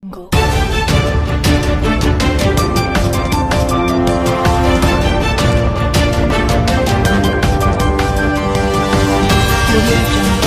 Go. Audio Jungle.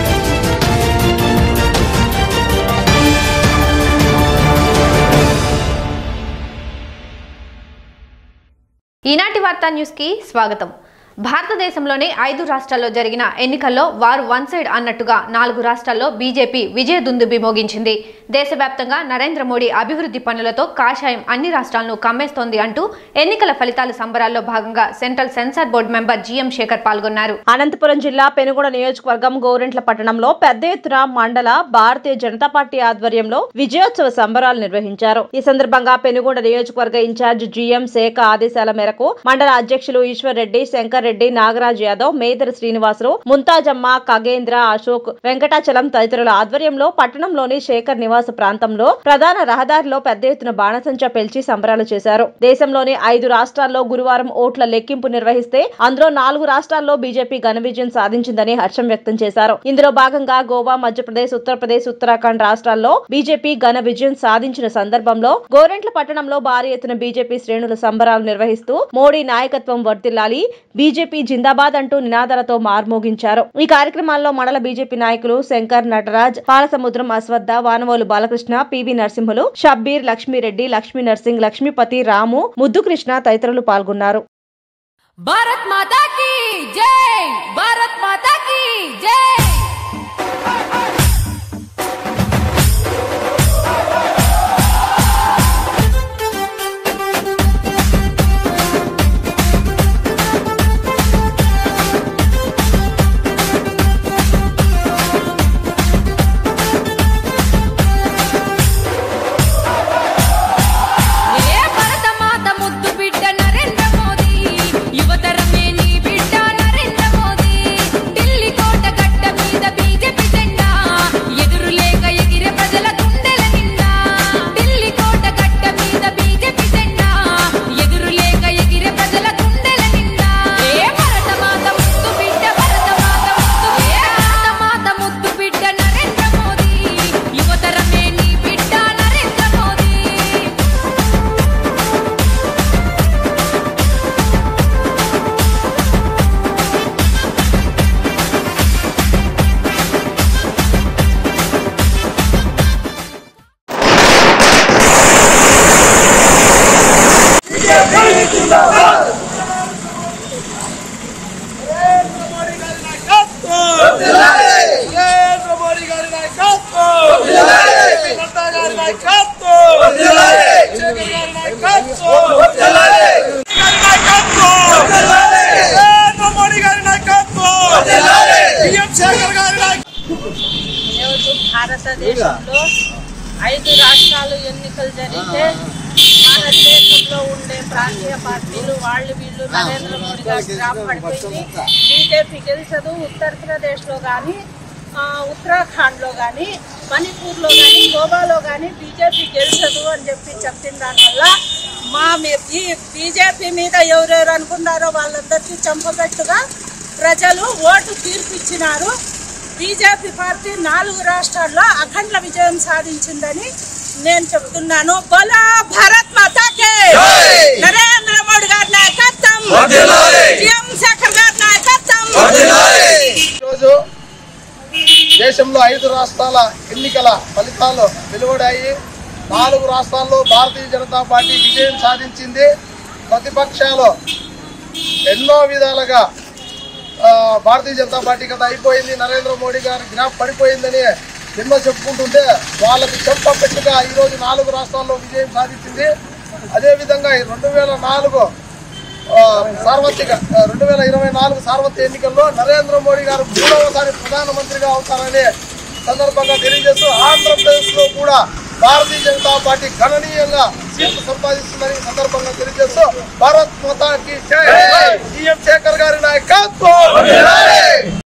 ఈనాటి వార్తా న్యూస్కి స్వాగతం భారతదేశంలోని ఐదు రాష్ట్రాల్లో జరిగిన ఎన్నికల్లో వారు వన్ సైడ్ అన్నట్టుగా నాలుగు రాష్ట్రాల్లో బీజేపీ విజయ దుందుబి మోగించింది దేశవ్యాప్తంగా నరేంద్ర మోడీ అభివృద్ధి పనులతో కాషాయం అన్ని రాష్ట్రాలను కమ్మేస్తోంది అంటూ ఎన్నికల ఫలితాల సంబరాల్లో భాగంగా central censor board member GM Shekhar పాల్గొన్నారు అనంతపురం జిల్లా పెనుగొండ నియోజకవర్గం గోరెంట్ల పట్టణంలో పెద్ద ఎత్తున మండల భారతీయ జనతా పార్టీ ఆధ్వర్యంలో విజయోత్సవ సంబరాలు నిర్వహించారు ఈ సందర్భంగా పెనుగొండ నియోజకవర్గ ఇన్ఛార్జ్ జీఎం శేఖ ఆదేశాల మేరకు మండల అధ్యక్షులు ఈశ్వర్ రెడ్డి శంకర్ రెడ్డి నాగరాజ్ యాదవ్ మేదర్ శ్రీనివాసరావు ముంతాజమ్మ ఖగేంద్ర అశోక్ వెంకటాచలం తదితరుల ఆధ్వర్యంలో పట్టణంలోని శేఖర్ నివాస ప్రాంతంలో ప్రధాన రహదారిలో పెద్ద ఎత్తున బాణసంచా పెల్చి సంబరాలు చేశారు దేశంలోని ఐదు రాష్ట్రాల్లో గురువారం ఓట్ల లెక్కింపు నిర్వహిస్తే అందులో నాలుగు రాష్ట్రాల్లో బీజేపీ ఘన విజయం సాధించిందని హర్షం వ్యక్తం చేశారు ఇందులో భాగంగా గోవా మధ్యప్రదేశ్ ఉత్తరప్రదేశ్ ఉత్తరాఖండ్ రాష్ట్రాల్లో బీజేపీ ఘన విజయం సాధించిన సందర్భంలో గోరెంట్ల పట్టణంలో భారీ ఎత్తున బీజేపీ శ్రేణులు సంబరాలు నిర్వహిస్తూ మోడీ నాయకత్వం వర్తిల్లాలి బీజేపీ జిందాబాద్ అంటూ నినాదాలతో మార్మోగించారు ఈ కార్యక్రమాల్లో మండల బీజేపీ నాయకులు శంకర్ నటరాజ్ పాలసముద్రం అశ్వత్థ వానవోలు బాలకృష్ణ పివి నరసింహులు షబ్బీర్ లక్ష్మీరెడ్డి లక్ష్మీ నర్సింగ్ లక్ష్మీపతి రాము ముద్దుకృష్ణ తదితరులు పాల్గొన్నారు भारत माता की जय भारत माता की जय ఏ భరత మాత ముద్దు బిడ్డ నరేంద్ర మోదీ యువతరమే నీ బిడ్డ నరేంద్ర మోదీ ఢిల్లీ కోట గడ్డ మీద బీజేపీ జెండా ఎదురు లేక ఎగిరే ప్రజల గుండెల నిండా ఢిల్లీ కోట గడ్డ మీద బీజేపీ జెండా ఎదురు లేక ఎగిరే ప్రజల గుండెల నిండా ఏ భరత మాత ముద్దు బిడ్డ భరత మాత ముద్దు ఏ భరత మాత ముద్దు బిడ్డ నరేంద్ర మోదీ యువతరమే నీ బిడ్డ నరేంద్ర మోదీ నరేంద్ర మోడీ గారి నాయకత్వం నడ్డా గారి నాయకత్వం చంద్రబాబు గారి నాయకత్వం గారి నాయకత్వం నరేంద్ర మోడీ గారి నాయకత్వం బిఎం శేఖర్ గారి నాయకత్వం ఈరోజు భారతదేశంలో ఐదు రాష్ట్రాలు ఎన్నికలు జరిగితే భారతదేశంలో ఉండే ప్రాంతీయ పార్టీలు వాళ్ళు వీళ్ళు నరేంద్ర మోడీ గారు డ్రాప్ పడిపోయింది బీజేపీ గెలిచదు ఉత్తరప్రదేశ్లో కానీ ఉత్తరాఖండ్లో కానీ మణిపూర్లో కానీ గోవాలో కానీ బీజేపీ గెలిచదు అని చెప్పి చెప్పిన దానివల్ల మా మీ- ఈ బీజేపీ మీద ఎవరెవరు అనుకున్నారో వాళ్ళందరికీ చంపబెట్టుగా ప్రజలు ఓటు తీర్పిచ్చినారు బీజేపీ పార్టీ నాలుగు రాష్ట్రాల్లో అఖండ విజయం సాధించిందని నేను చెప్తున్నాను బోలా భారత్ మాతాకే నరేంద్ర మోడీ గారి నాయకత్వం సీఎం శేఖర్ గారి నాయకత్వం ఈరోజు దేశంలో ఐదు రాష్ట్రాల ఎన్నికల ఫలితాలు వెలువడాయి నాలుగు రాష్ట్రాల్లో భారతీయ జనతా పార్టీ విజయం సాధించింది ప్రతిపక్షాలు ఎన్నో విధాలుగా ఆ, భారతీయ జనతా పార్టీ కథ అయిపోయింది నరేంద్ర మోడీ గారి గ్రాఫ్ పడిపోయిందని ఎన్నో చెప్పుకుంటుంటే వాళ్ళకి చెంప పెట్టుగా ఈరోజు నాలుగు రాష్ట్రాల్లో విజయం సాధించింది అదేవిధంగా ఈ రెండు వేల నాలుగు ఆ, సార్వత్రిక ఆ, రెండు వేల ఇరవై నాలుగు సార్వత్రిక ఎన్నికల్లో నరేంద్ర మోడీ గారు మూడవసారి ప్రధానమంత్రిగా అవుతారని సందర్భంగా తెలియజేస్తూ ఆంధ్రప్రదేశ్ లో కూడా భారతీయ జనతా పార్టీ గణనీయంగా సీట్లు సంపాదిస్తుందని ఈ సందర్భంగా తెలియజేస్తూ భారత్ మాతాకి జై సీఎం శేఖర్ గారి నాయకత్వం